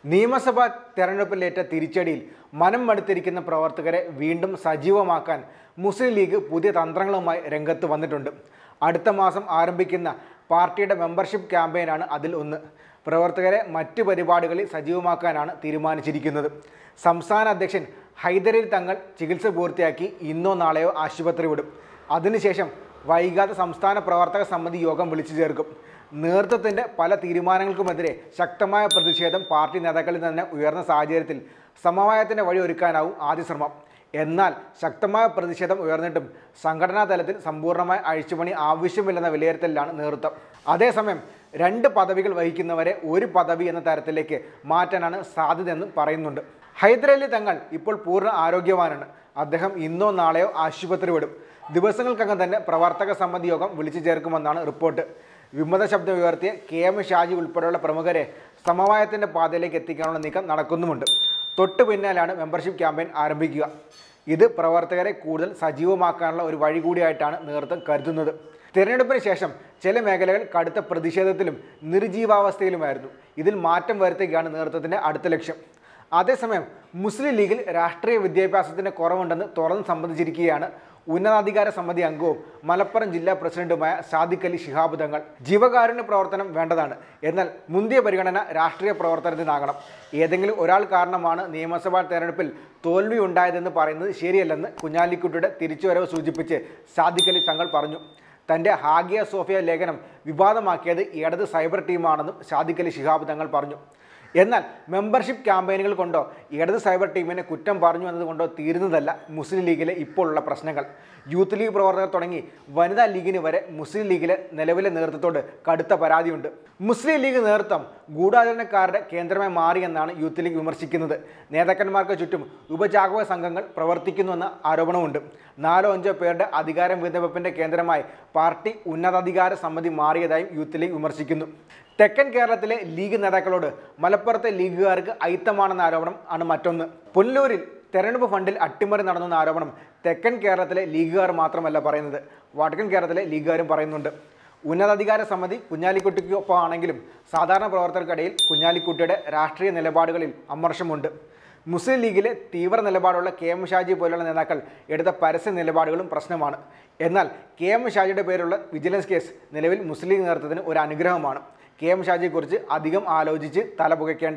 നിയമസഭാ തെരഞ്ഞെടുപ്പിലേറ്റ തിരിച്ചടിയിൽ മനം മടുത്തിരിക്കുന്ന പ്രവർത്തകരെ വീണ്ടും സജീവമാക്കാൻ മുസ്ലിം ലീഗ് പുതിയ തന്ത്രങ്ങളുമായി രംഗത്ത് വന്നിട്ടുണ്ട് അടുത്ത മാസം ആരംഭിക്കുന്ന പാർട്ടിയുടെ മെമ്പർഷിപ്പ് ക്യാമ്പയിനാണ് അതിൽ ഒന്ന് പ്രവർത്തകരെ മറ്റ് പരിപാടികളിൽ സജീവമാക്കാനാണ് തീരുമാനിച്ചിരിക്കുന്നത് സംസ്ഥാന അധ്യക്ഷൻ ഹൈദരലി തങ്ങൾ ചികിത്സ പൂർത്തിയാക്കി ഇന്നോ നാളെയോ ആശുപത്രി വിടും അതിനുശേഷം വൈകാതെ സംസ്ഥാന പ്രവർത്തക സമിതി യോഗം വിളിച്ചു ചേർക്കും നേതൃത്വത്തിൻ്റെ പല തീരുമാനങ്ങൾക്കുമെതിരെ ശക്തമായ പ്രതിഷേധം പാർട്ടി നേതാക്കളിൽ തന്നെ ഉയർന്ന സാഹചര്യത്തിൽ സമവായത്തിൻ്റെ വഴി ഒരുക്കാനാവും ആദ്യ ശ്രമം എന്നാൽ ശക്തമായ പ്രതിഷേധം ഉയർന്നിട്ടും സംഘടനാ തലത്തിൽ സമ്പൂർണ്ണമായ അഴിച്ചുപണി ആവശ്യമില്ലെന്ന വിലയിരുത്തലിലാണ് നേതൃത്വം അതേസമയം രണ്ട് പദവികൾ വഹിക്കുന്നവരെ ഒരു പദവി എന്ന തരത്തിലേക്ക് മാറ്റാനാണ് സാധ്യതയെന്നും പറയുന്നുണ്ട് ഹൈദരലി തങ്ങൾ ഇപ്പോൾ പൂർണ്ണ ആരോഗ്യവാനാണ് അദ്ദേഹം ഇന്നോ നാളെയോ ആശുപത്രി വിടും ദിവസങ്ങൾക്കകം തന്നെ പ്രവർത്തക സമിതി യോഗം വിളിച്ചു ചേർക്കുമെന്നാണ് റിപ്പോർട്ട് വിമത ശബ്ദം ഉയർത്തിയ കെ എം ഷാജി ഉൾപ്പെടെയുള്ള പ്രമുഖരെ സമവായത്തിൻ്റെ പാതയിലേക്ക് എത്തിക്കാനുള്ള നീക്കം നടക്കുന്നുമുണ്ട് തൊട്ടു പിന്നാലെയാണ് മെമ്പർഷിപ്പ് ക്യാമ്പയിൻ ആരംഭിക്കുക ഇത് പ്രവർത്തകരെ കൂടുതൽ സജീവമാക്കാനുള്ള ഒരു വഴി കൂടിയായിട്ടാണ് നേതൃത്വം കരുതുന്നത് തിരഞ്ഞെടുപ്പിന് ശേഷം ചില മേഖലകൾ കടുത്ത പ്രതിഷേധത്തിലും നിർജീവാവസ്ഥയിലുമായിരുന്നു ഇതിൽ മാറ്റം വരുത്തുകയാണ് നേതൃത്വത്തിൻ്റെ അടുത്ത ലക്ഷ്യം അതേസമയം മുസ്ലിം ലീഗിൽ രാഷ്ട്രീയ വിദ്യാഭ്യാസത്തിന് കുറവുണ്ടെന്ന് തുറന്ന് സംബന്ധിച്ചിരിക്കുകയാണ് ഉന്നതാധികാര സമിതി അംഗവും മലപ്പുറം ജില്ലാ പ്രസിഡന്റുമായ സാദിഖ് അലി ശിഹാബ് തങ്ങൾ ജീവകാരുണ്യ പ്രവർത്തനം വേണ്ടതാണ് എന്നാൽ മുന്തിയ പരിഗണന രാഷ്ട്രീയ പ്രവർത്തനത്തിനാകണം ഏതെങ്കിലും ഒരാൾ കാരണമാണ് നിയമസഭാ തെരഞ്ഞെടുപ്പിൽ തോൽവി ഉണ്ടായതെന്ന് പറയുന്നത് ശരിയല്ലെന്ന് കുഞ്ഞാലിക്കുട്ടിയുടെ തിരിച്ചുവരവ് സൂചിപ്പിച്ച് സാദിഖ് അലി തങ്ങൾ പറഞ്ഞു തൻ്റെ ഹാഗിയ സോഫിയ ലേഖനം വിവാദമാക്കിയത് ഇടത് സൈബർ ടീമാണെന്നും സാദിഖ് അലി ശിഹാബ് തങ്ങൾ പറഞ്ഞു എന്നാൽ മെമ്പർഷിപ്പ് ക്യാമ്പയിനുകൾ കൊണ്ടോ ഇടത് സൈബർ ടീമിനെ കുറ്റം പറഞ്ഞു എന്നതുകൊണ്ടോ തീരുന്നതല്ല മുസ്ലിം ലീഗിലെ ഇപ്പോഴുള്ള പ്രശ്നങ്ങൾ യൂത്ത് ലീഗ് പ്രവർത്തകർ തുടങ്ങി വനിതാ ലീഗിന് വരെ മുസ്ലിം ലീഗിലെ നിലവിലെ നേതൃത്വത്തോട് കടുത്ത പരാതിയുണ്ട് മുസ്ലിം ലീഗ് നേതൃത്വം ഗൂഢാചരണക്കാരുടെ കേന്ദ്രമായി മാറിയെന്നാണ് യൂത്ത് ലീഗ് വിമർശിക്കുന്നത് നേതാക്കന്മാർക്ക് ചുറ്റും ഉപജാഗവ സംഘങ്ങൾ പ്രവർത്തിക്കുന്നുവെന്ന ആരോപണമുണ്ട് നാലോ അഞ്ചോ പേരുടെ അധികാരം വീതവെപ്പിന്റെ കേന്ദ്രമായി പാർട്ടി ഉന്നതാധികാര സമിതി മാറിയതായും യൂത്ത് ലീഗ് വിമർശിക്കുന്നു തെക്കൻ കേരളത്തിലെ ലീഗ് നേതാക്കളോട് മലപ്പുറത്തെ ലീഗുകാർക്ക് അയിത്തമാണെന്ന ആരോപണം ആണ് മറ്റൊന്ന് പുനലൂരിൽ തെരഞ്ഞെടുപ്പ് ഫണ്ടിൽ അട്ടിമറി നടന്നെന്ന ആരോപണം തെക്കൻ കേരളത്തിലെ ലീഗുകാർ മാത്രമല്ല പറയുന്നത് വടക്കൻ കേരളത്തിലെ ലീഗുകാരും പറയുന്നുണ്ട് ഉന്നതാധികാര സമിതി കുഞ്ഞാലിക്കുട്ടിക്കൊപ്പം ആണെങ്കിലും സാധാരണ പ്രവർത്തകർക്കിടയിൽ കുഞ്ഞാലിക്കുട്ടിയുടെ രാഷ്ട്രീയ നിലപാടുകളിൽ അമർഷമുണ്ട് മുസ്ലിം ലീഗിലെ തീവ്ര നിലപാടുള്ള കെ എം ഷാജി പോലുള്ള നേതാക്കൾ എടുത്ത പരസ്യ നിലപാടുകളും പ്രശ്നമാണ് എന്നാൽ കെ എം ഷാജിയുടെ പേരുള്ള വിജിലൻസ് കേസ് നിലവിൽ മുസ്ലിം ലീഗ് നേതൃത്വത്തിന് ഒരു അനുഗ്രഹമാണ് കെ എം ഷാജിയെക്കുറിച്ച് അധികം ആലോചിച്ച് തലപുകയ്ക്കേണ്ട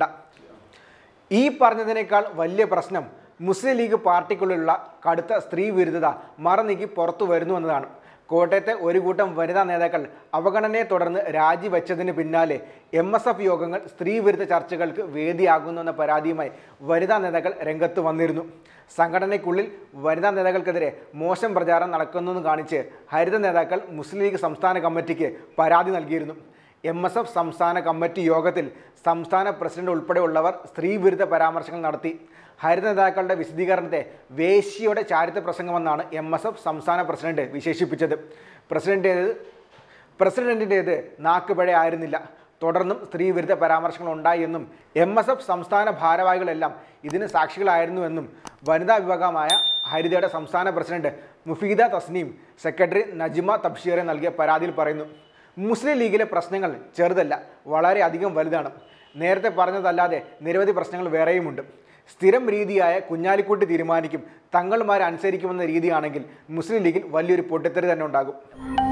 ഈ പറഞ്ഞതിനേക്കാൾ വലിയ പ്രശ്നം മുസ്ലിം ലീഗ് പാർട്ടിക്കുള്ളിലുള്ള കടുത്ത സ്ത്രീ വിരുദ്ധത മറനീക്കി പുറത്തു വരുന്നു എന്നതാണ് കോട്ടയത്തെ ഒരു കൂട്ടം വനിതാ നേതാക്കൾ അവഗണനയെ തുടർന്ന് രാജിവെച്ചതിന് പിന്നാലെ എം എസ് എഫ് യോഗങ്ങൾ സ്ത്രീ വിരുദ്ധ ചർച്ചകൾക്ക് വേദിയാകുന്നു എന്ന പരാതിയുമായി വനിതാ നേതാക്കൾ രംഗത്ത് വന്നിരുന്നു സംഘടനയ്ക്കുള്ളിൽ വനിതാ നേതാക്കൾക്കെതിരെ മോശം പ്രചാരണം നടക്കുന്നെന്ന് കാണിച്ച് ഹരിത നേതാക്കൾ മുസ്ലിം ലീഗ് സംസ്ഥാന കമ്മിറ്റിക്ക് പരാതി നൽകിയിരുന്നു എം എസ് എഫ് സംസ്ഥാന കമ്മിറ്റി യോഗത്തിൽ സംസ്ഥാന പ്രസിഡന്റ് ഉൾപ്പെടെയുള്ളവർ സ്ത്രീ വിരുദ്ധ പരാമർശങ്ങൾ നടത്തി ഹരിത നേതാക്കളുടെ വിശദീകരണത്തെ വേശ്യയുടെ ചാരിത്ര പ്രസംഗമെന്നാണ് എം എസ് എഫ് സംസ്ഥാന പ്രസിഡന്റ് വിശേഷിപ്പിച്ചത് പ്രസിഡന്റേത് പ്രസിഡന്റിൻ്റേത് നാക്കുപിഴ ആയിരുന്നില്ല തുടർന്നും സ്ത്രീ വിരുദ്ധ പരാമർശങ്ങൾ ഉണ്ടായി എന്നും എം എസ് എഫ് സംസ്ഥാന ഭാരവാഹികളെല്ലാം ഇതിന് സാക്ഷികളായിരുന്നുവെന്നും വനിതാ വിഭാഗമായ ഹരിതയുടെ സംസ്ഥാന പ്രസിഡന്റ് മുഫീദ തസ്നീം സെക്രട്ടറി നജിമ തബ്ഷീറെ നൽകിയ പരാതിയിൽ പറയുന്നു മുസ്ലിം ലീഗിലെ പ്രശ്നങ്ങൾ ചെറുതല്ല വളരെ അധികം വലുതാണ് നേരത്തെ പറഞ്ഞതല്ലാതെ നിരവധി പ്രശ്നങ്ങൾ വേറെയുമുണ്ട് സ്ഥിരം രീതിയായ കുഞ്ഞാലിക്കുട്ടി തീരുമാനിക്കും തങ്ങൾമാരെ അനുസരിക്കുമെന്ന രീതിയാണെങ്കിൽ മുസ്ലിം ലീഗിൽ വലിയൊരു പൊട്ടിത്തെറി തന്നെ ഉണ്ടാകും